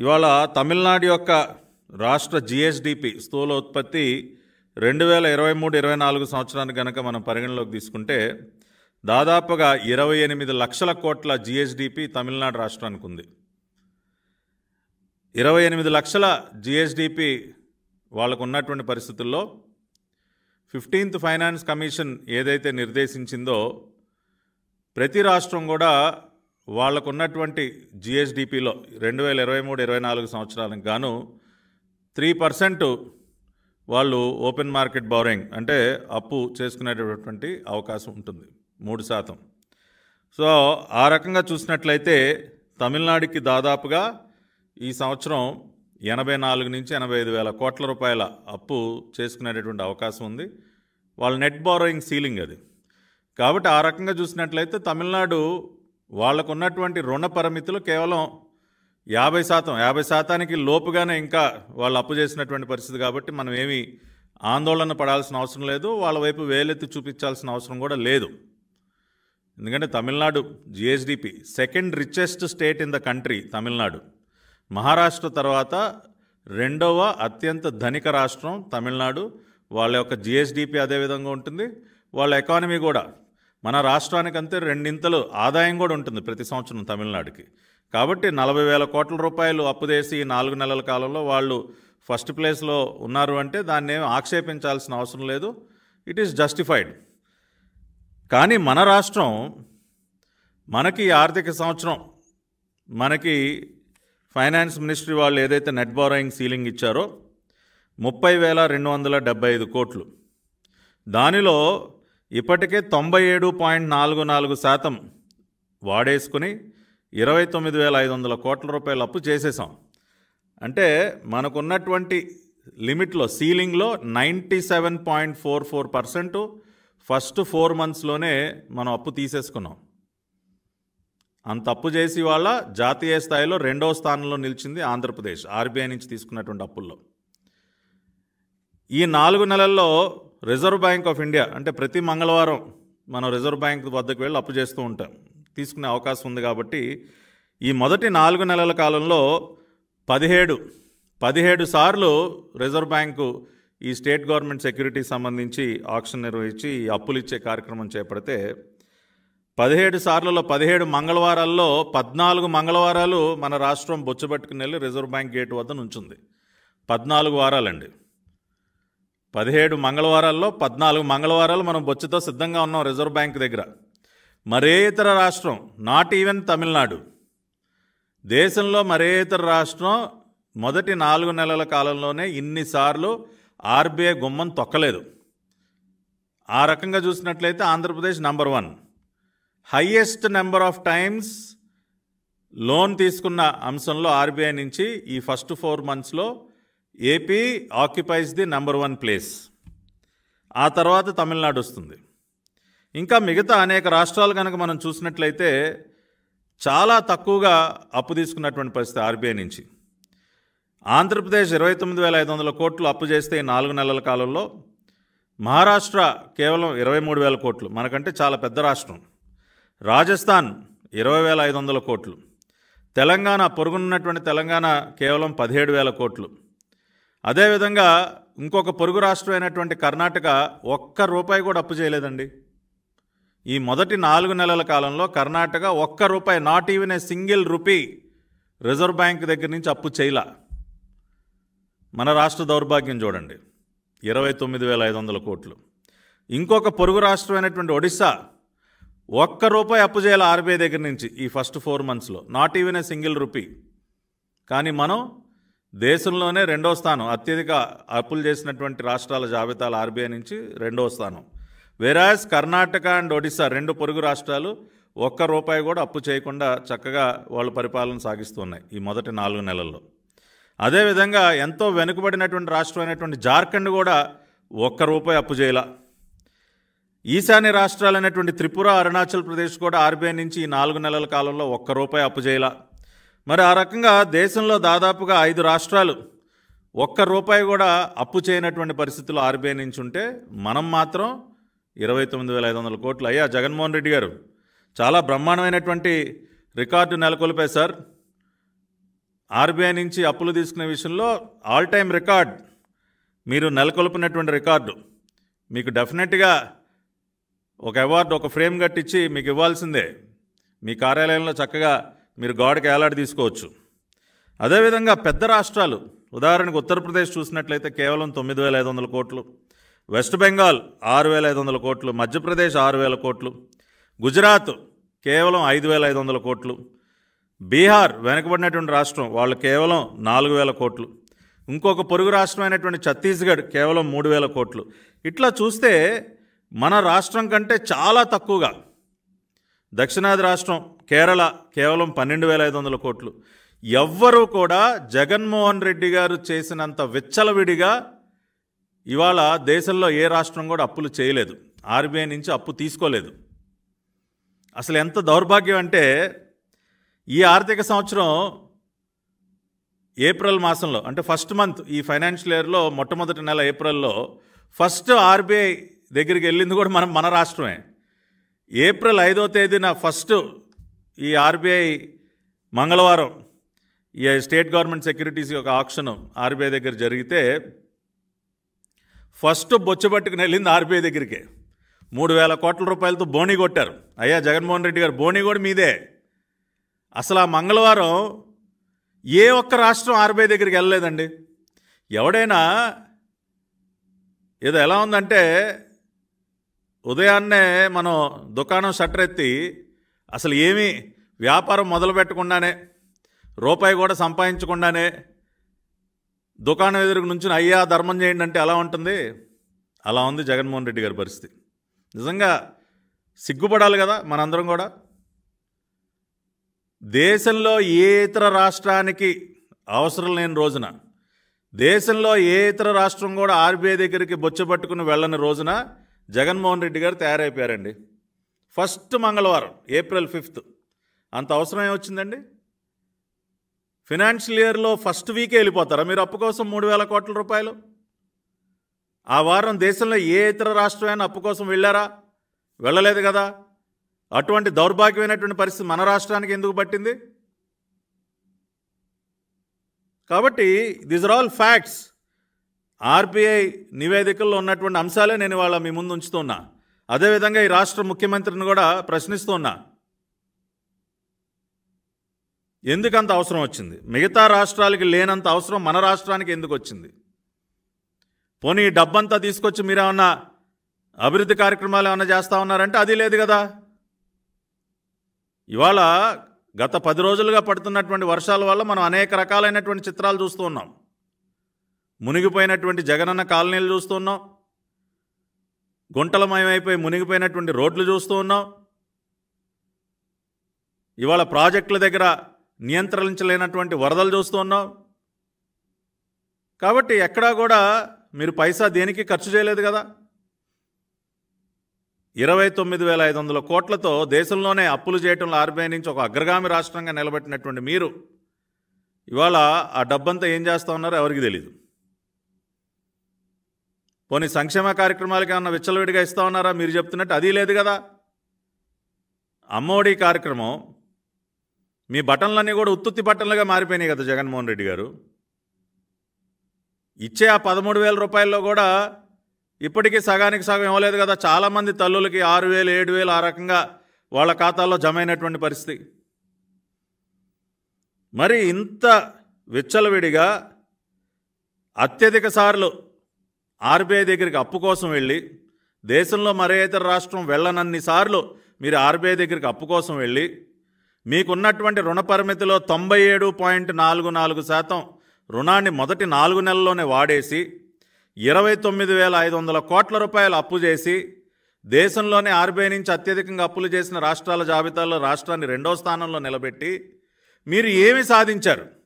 ఇవాళ తమిళనాడు యొక్క రాష్ట్ర జిఎస్డిపి స్థూల ఉత్పత్తి రెండు వేల ఇరవై మూడు ఇరవై నాలుగు సంవత్సరానికి కనుక మనం పరిగణలోకి తీసుకుంటే దాదాపుగా ఇరవై ఎనిమిది లక్షల కోట్ల జిఎస్డిపి తమిళనాడు రాష్ట్రానికి ఉంది ఇరవై ఎనిమిది లక్షల జిఎస్డిపి వాళ్ళకు ఉన్నటువంటి పరిస్థితుల్లో ఫిఫ్టీన్త్ ఫైనాన్స్ కమిషన్ ఏదైతే నిర్దేశించిందో ప్రతి రాష్ట్రం కూడా వాళ్ళకు ఉన్నటువంటి జిఎస్డిపిలో రెండు వేల ఇరవై మూడు ఇరవై నాలుగు సంవత్సరాలకు గాను త్రీ పర్సెంట్ వాళ్ళు ఓపెన్ మార్కెట్ బోరింగ్ అంటే అప్పు చేసుకునేటటువంటి అవకాశం ఉంటుంది మూడు శాతం సో ఆ రకంగా చూసినట్లయితే తమిళనాడుకి దాదాపుగా ఈ సంవత్సరం ఎనభై నాలుగు నుంచి ఎనభై ఐదు వేల కోట్ల రూపాయల అప్పు చేసుకునేటటువంటి అవకాశం ఉంది వాళ్ళ నెట్ బోరోయింగ్ సీలింగ్ అది కాబట్టి ఆ రకంగా చూసినట్లయితే తమిళనాడు వాళ్ళకు ఉన్నటువంటి రుణ పరిమితులు కేవలం యాభై శాతం యాభై శాతానికి లోపుగానే ఇంకా వాళ్ళు అప్పు చేసినటువంటి పరిస్థితి కాబట్టి మనం ఏమీ ఆందోళన పడాల్సిన అవసరం లేదు వాళ్ళ వైపు వేలెత్తి చూపించాల్సిన అవసరం కూడా లేదు ఎందుకంటే Tamil Nadu GSDP second richest state in the country Tamil Nadu Maharashtra తర్వాత రెండవ అత్యంత ధనిక రాష్ట్రం తమిళనాడు వాళ్ళ యొక్క జిఎస్డిపి అదే విధంగా ఉంటుంది వాళ్ళ ఎకానమీ కూడా మన రాష్ట్రానికంతే రెండింతలు ఆదాయం కూడా ఉంటుంది ప్రతి సంవత్సరం తమిళనాడుకి కాబట్టి నలభై వేల కోట్ల రూపాయలు అప్పు చేసి ఈ నాలుగు నెలల కాలంలో వాళ్ళు ఫస్ట్ ప్లేస్లో ఉన్నారు అంటే దాన్ని ఏమి ఆక్షేపించాల్సిన అవసరం లేదు ఇట్ ఈస్ జస్టిఫైడ్ కానీ మన రాష్ట్రం మనకి ఈ ఆర్థిక సంవత్సరం మనకి ఫైనాన్స్ మినిస్ట్రీ వాళ్ళు ఏదైతే నెట్ బారోయింగ్ సీలింగ్ ఇచ్చారో ముప్పై వేల రెండు వందల డెబ్బై ఐదు కోట్లు దానిలో ఇప్పటికే తొంభై ఏడు పాయింట్ నాలుగు నాలుగు శాతం వాడేసుకుని ఇరవై తొమ్మిది వేల ఐదు వందల కోట్ల రూపాయలు అప్పు చేసేసాం అంటే మనకున్నటువంటి లిమిట్లో సీలింగ్లో ninety seven point four four percent first four మంత్స్లోనే మనం అప్పు తీసేసుకున్నాం అంత అప్పు చేసి వాళ్ళ జాతీయ స్థాయిలో రెండవ స్థానంలో నిలిచింది ఆంధ్రప్రదేశ్ ఆర్బీఐ నుంచి తీసుకున్నటువంటి అప్పుల్లో ఈ నాలుగు నెలల్లో రిజర్వ్ బ్యాంక్ ఆఫ్ ఇండియా అంటే ప్రతి మంగళవారం మనం రిజర్వ్ బ్యాంక్ వద్దకు వెళ్ళి అప్పు చేస్తూ ఉంటాం తీసుకునే అవకాశం ఉంది కాబట్టి ఈ మొదటి నాలుగు నెలల కాలంలో పదిహేడు పదిహేడు సార్లు రిజర్వ్ బ్యాంకు ఈ స్టేట్ గవర్నమెంట్ సెక్యూరిటీ సంబంధించి ఆక్షన్ నిర్వహించి ఈ అప్పులు ఇచ్చే కార్యక్రమం చేపడితే పదిహేడు సార్లలో పదిహేడు మంగళవారాల్లో పద్నాలుగు మంగళవారాలు మన రాష్ట్రం బొచ్చుబట్టుకుని వెళ్ళి రిజర్వ్ బ్యాంక్ గేట్ వద్ద నుంచుంది పద్నాలుగు వారాలండి పదిహేడు మంగళవారాల్లో పద్నాలుగు మంగళవారాలు మనం బొచ్చుతో సిద్ధంగా ఉన్నాం రిజర్వ్ బ్యాంక్ దగ్గర మరే ఇతర రాష్ట్రం నాట్ ఈవెన్ తమిళనాడు దేశంలో మరే ఇతర రాష్ట్రం మొదటి నాలుగు నెలల కాలంలోనే ఇన్నిసార్లు ఆర్బీఐ గుమ్మం తొక్కలేదు ఆ రకంగా చూసినట్లయితే Andhra Pradesh number one highest number of times loan తీసుకున్న అంశంలో ఆర్బీఐ నుంచి ఈ ఫస్ట్ ఫోర్ మంత్స్లో AP occupies the number one place ఆ తర్వాత తమిళనాడు వస్తుంది ఇంకా మిగతా అనేక రాష్ట్రాలు కనుక మనం చూసినట్లయితే చాలా తక్కువగా అప్పు తీసుకున్నటువంటి పరిస్థితి ఆర్బీఐ నుంచి ఆంధ్రప్రదేశ్ ఇరవై తొమ్మిది వేల ఐదు వందల కోట్లు అప్పు చేస్తే ఈ నాలుగు నెలల కాలంలో మహారాష్ట్ర కేవలం ఇరవై మూడు వేల కోట్లు మనకంటే చాలా పెద్ద రాష్ట్రం రాజస్థాన్ ఇరవై వేల ఐదు వందల కోట్లు తెలంగాణ పొరుగునున్నటువంటి తెలంగాణ కేవలం పదిహేడు వేల కోట్లు అదేవిధంగా ఇంకొక పొరుగు రాష్ట్రం అయినటువంటి కర్ణాటక ఒక్క రూపాయి కూడా అప్పు చేయలేదండి ఈ మొదటి నాలుగు నెలల కాలంలో కర్ణాటక ఒక్క రూపాయి not even a single rupee reserve bank దగ్గర నుంచి అప్పు చేయలా మన రాష్ట్ర దౌర్భాగ్యం చూడండి ఇరవై తొమ్మిది వేల ఐదు వందల కోట్లు ఇంకొక పొరుగు రాష్ట్రం అయినటువంటి ఒడిశా ఒక్క రూపాయి అప్పు చేయాలి ఆర్బీఐ దగ్గర నుంచి ఈ ఫస్ట్ ఫోర్ మంత్స్లో not even a single rupee కానీ మనం దేశంలోనే రెండో స్థానం అత్యధిక అప్పులు చేసినటువంటి రాష్ట్రాల జాబితాలు ఆర్బీఐ నుంచి రెండో స్థానం వెరాజ్ కర్ణాటక అండ్ ఒడిశా రెండు పొరుగు రాష్ట్రాలు ఒక్క రూపాయి కూడా అప్పు చేయకుండా చక్కగా వాళ్ళు పరిపాలన సాగిస్తున్నాయి ఈ మొదటి నాలుగు నెలల్లో అదేవిధంగా ఎంతో వెనుకబడినటువంటి రాష్ట్రం అయినటువంటి జార్ఖండ్ కూడా ఒక్క రూపాయి అప్పు చేయాల ఈశాన్య రాష్ట్రాలైనటువంటి త్రిపుర అరుణాచల్ ప్రదేశ్ కూడా ఆర్బీఐ నుంచి ఈ నాలుగు నెలల కాలంలో ఒక్క రూపాయి అప్పు చేయాల మరి ఆ రకంగా దేశంలో దాదాపుగా ఐదు రాష్ట్రాలు ఒక్క రూపాయి కూడా అప్పు చేయనటువంటి పరిస్థితులు ఆర్బీఐ నుంచి ఉంటే మనం మాత్రం ఇరవై తొమ్మిది వేల ఐదు వందల కోట్లు అయ్యా జగన్మోహన్ రెడ్డి గారు చాలా బ్రహ్మాండమైనటువంటి రికార్డు నెలకొల్పాయి సార్ ఆర్బీఐ నుంచి అప్పులు తీసుకునే విషయంలో ఆల్ టైమ్ రికార్డ్ మీరు నెలకొల్పినటువంటి రికార్డు మీకు డెఫినెట్గా ఒక అవార్డు ఒక ఫ్రేమ్ కట్టించి మీకు ఇవ్వాల్సిందే మీ కార్యాలయంలో చక్కగా మీరు గోడకి ఏలాడి తీసుకోవచ్చు అదేవిధంగా పెద్ద రాష్ట్రాలు ఉదాహరణకు ఉత్తరప్రదేశ్ చూసినట్లయితే కేవలం తొమ్మిది వేల ఐదు వందల కోట్లు వెస్ట్ బెంగాల్ ఆరు వేల ఐదు వందల కోట్లు మధ్యప్రదేశ్ ఆరు వేల కోట్లు గుజరాత్ కేవలం ఐదు వేల ఐదు వందల కోట్లు బీహార్ వెనుకబడినటువంటి రాష్ట్రం వాళ్ళు కేవలం నాలుగు వేల కోట్లు ఇంకొక పొరుగు రాష్ట్రమైనటువంటి ఛత్తీస్గఢ్ కేవలం మూడు వేల కోట్లు ఇట్లా చూస్తే మన రాష్ట్రం కంటే చాలా తక్కువగా దక్షిణాది రాష్ట్రం కేరళ కేవలం పన్నెండు వేల ఐదు వందల కోట్లు ఎవ్వరూ కూడా జగన్మోహన్ రెడ్డి గారు చేసినంత విచ్చలవిడిగా ఇవాళ దేశంలో ఏ రాష్ట్రం కూడా అప్పులు చేయలేదు ఆర్బీఐ నుంచి అప్పు తీసుకోలేదు అసలు ఎంత దౌర్భాగ్యం అంటే ఈ ఆర్థిక సంవత్సరం ఏప్రిల్ మాసంలో అంటే ఫస్ట్ మంత్ ఈ ఫైనాన్షియల్ ఇయర్లో మొట్టమొదటి నెల ఏప్రిల్లో ఫస్ట్ ఆర్బీఐ దగ్గరికి వెళ్ళింది కూడా మనం మన రాష్ట్రమే ఏప్రిల్ ఐదో తేదీన ఫస్ట్ ఈ ఆర్బీఐ మంగళవారం ఈ స్టేట్ గవర్నమెంట్ సెక్యూరిటీస్ యొక్క ఆక్షన్ ఆర్బీఐ దగ్గర జరిగితే ఫస్ట్ బొచ్చబట్టుకుని వెళ్ళింది ఆర్బీఐ దగ్గరికి మూడు వేల కోట్ల రూపాయలతో బోనీ కొట్టారు అయ్యా జగన్మోహన్ రెడ్డి గారు బోనీ కూడా మీదే అసలు ఆ మంగళవారం ఏ ఒక్క రాష్ట్రం ఆర్బీఐ దగ్గరికి వెళ్ళలేదండి ఎవడైనా ఏదో ఎలా ఉందంటే ఉదయాన్నే మనం దుకాణం షట్టర్ ఎత్తి అసలు ఏమీ వ్యాపారం మొదలు పెట్టకుండానే రూపాయి కూడా సంపాదించకుండానే దుకాణం ఎదురుకు నుంచి అయ్యా ధర్మం చేయండి అంటే ఎలా ఉంటుంది అలా ఉంది జగన్మోహన్ రెడ్డి గారి పరిస్థితి నిజంగా సిగ్గుపడాలి కదా మనందరం కూడా దేశంలో ఏ ఇతర రాష్ట్రానికి అవసరం లేని రోజున దేశంలో ఏ ఇతర రాష్ట్రం కూడా ఆర్బీఐ దగ్గరికి బొచ్చబట్టుకుని వెళ్ళని రోజున జగన్మోహన్ రెడ్డి గారు తయారైపోయారండి ఫస్ట్ మంగళవారం ఏప్రిల్ ఫిఫ్త్ అంత అవసరం ఏమొచ్చిందండి ఫినాన్షియల్ ఇయర్లో ఫస్ట్ వీకే వెళ్ళిపోతారా మీరు అప్పు కోసం మూడు వేల కోట్ల రూపాయలు ఆ వారం దేశంలో ఏ ఇతర రాష్ట్రమైనా అప్పు కోసం వెళ్ళారా వెళ్ళలేదు కదా అటువంటి దౌర్భాగ్యమైనటువంటి పరిస్థితి మన రాష్ట్రానికి ఎందుకు పట్టింది కాబట్టి these are all facts RBI నివేదికల్లో ఉన్నటువంటి అంశాలే నేను ఇవాళ మీ ముందు ఉంచుతున్నా అదేవిధంగా ఈ రాష్ట్ర ముఖ్యమంత్రిని కూడా ప్రశ్నిస్తున్నా ఎందుకంత అవసరం వచ్చింది మిగతా రాష్ట్రాలకి లేనంత అవసరం మన రాష్ట్రానికి ఎందుకు వచ్చింది పోనీ ఈ డబ్బంతా తీసుకొచ్చి మీరేమన్నా అభివృద్ధి కార్యక్రమాలు ఏమన్నా చేస్తా ఉన్నారంటే అది లేదు కదా ఇవాళ గత పది రోజులుగా పడుతున్నటువంటి వర్షాల వల్ల మనం అనేక రకాలైనటువంటి చిత్రాలు చూస్తూ ఉన్నాం మునిగిపోయినటువంటి జగనన్న కాలనీలు చూస్తూ ఉన్నాం గుంటలమయమైపోయి మునిగిపోయినటువంటి రోడ్లు చూస్తూ ఉన్నాం ఇవాళ ప్రాజెక్టుల దగ్గర నియంత్రించలేనటువంటి వరదలు చూస్తూ ఉన్నాం కాబట్టి ఎక్కడా కూడా మీరు పైసా దేనికి ఖర్చు చేయలేదు కదా ఇరవై తొమ్మిది వేల ఐదు వందల కోట్లతో దేశంలోనే అప్పులు చేయటంలో ఆర్బీఐ నుంచి ఒక అగ్రగామి రాష్ట్రంగా నిలబెట్టినటువంటి మీరు ఇవాళ ఆ డబ్బంతా ఏం చేస్తా ఉన్నారో ఎవరికి తెలియదు పోనీ సంక్షేమ కార్యక్రమాలకి ఏమన్నా విచ్చలవిడిగా ఇస్తా ఉన్నారా మీరు చెప్తున్నట్టు అది లేదు కదా అమ్మఒడి కార్యక్రమం మీ బటన్లన్నీ కూడా ఉత్తుత్తి బటన్లుగా మారిపోయినాయి కదా జగన్మోహన్ రెడ్డి గారు ఇచ్చే ఆ పదమూడు వేల రూపాయల్లో కూడా ఇప్పటికీ సగానికి సగం ఇవ్వలేదు కదా చాలామంది తల్లులకి ఆరు వేలు ఏడు వేలు ఆ రకంగా వాళ్ళ ఖాతాల్లో జమ అయినటువంటి పరిస్థితి మరి ఇంత విచ్చలవిడిగా అత్యధిక సార్లు ఆర్బీఐ దగ్గరికి అప్పు కోసం వెళ్ళి దేశంలో మరే ఇతర రాష్ట్రం వెళ్ళనన్ని సార్లు మీరు ఆర్బీఐ దగ్గరికి అప్పు కోసం వెళ్ళి మీకున్నటువంటి రుణ పరిమితిలో తొంభై ఏడు పాయింట్ నాలుగు నాలుగు శాతం రుణాన్ని మొదటి నాలుగు నెలల్లోనే వాడేసి ఇరవై తొమ్మిది వేల ఐదు వందల కోట్ల రూపాయలు అప్పు చేసి దేశంలోనే ఆర్బీఐ నుంచి అత్యధికంగా అప్పులు చేసిన రాష్ట్రాల జాబితాలో రాష్ట్రాన్ని రెండో స్థానంలో నిలబెట్టి మీరు ఏమి సాధించారు